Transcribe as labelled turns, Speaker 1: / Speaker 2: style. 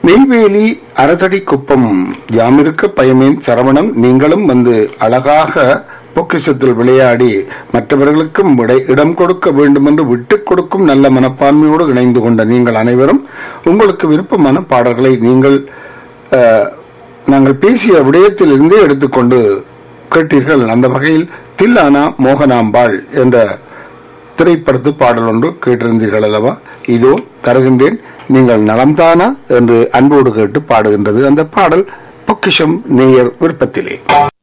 Speaker 1: நெய்வேலி அரதடி குப்பம் யாமிருக்க பயமேன் சரவணன் நீங்களும் வந்து அழகாக பொக்கிஷத்தில் விளையாடி மற்றவர்களுக்கும் விடை- இடம் கொடுக்க வேண்டும் என்று விட்டுக் கொடுக்கும் நல்ல மனப்பான்மையோடு இணைந்து கொண்ட நீங்கள் அனைவரும் உங்களுக்கு விருப்பமான பாடல்களை நீங்கள் அஹ், நாங்கள் பேசிய விடயத்திலிருந்தே எடுத்துக்கொண்டு கேட்டீர்கள் அந்த வகையில் தில்லானா மோகனாம்பாள் என்ற திரைப்படத்து பாடல் ஒன்று கேட்டிருந்தீர்கள் அல்லவா இதோ தருகின்றேன் நீங்கள் நலம்தானா என்று அன்போடு கேட்டு பாடுகின்றது அந்த பாடல் பொக்கிஷம் நேயர் விருப்பத்திலே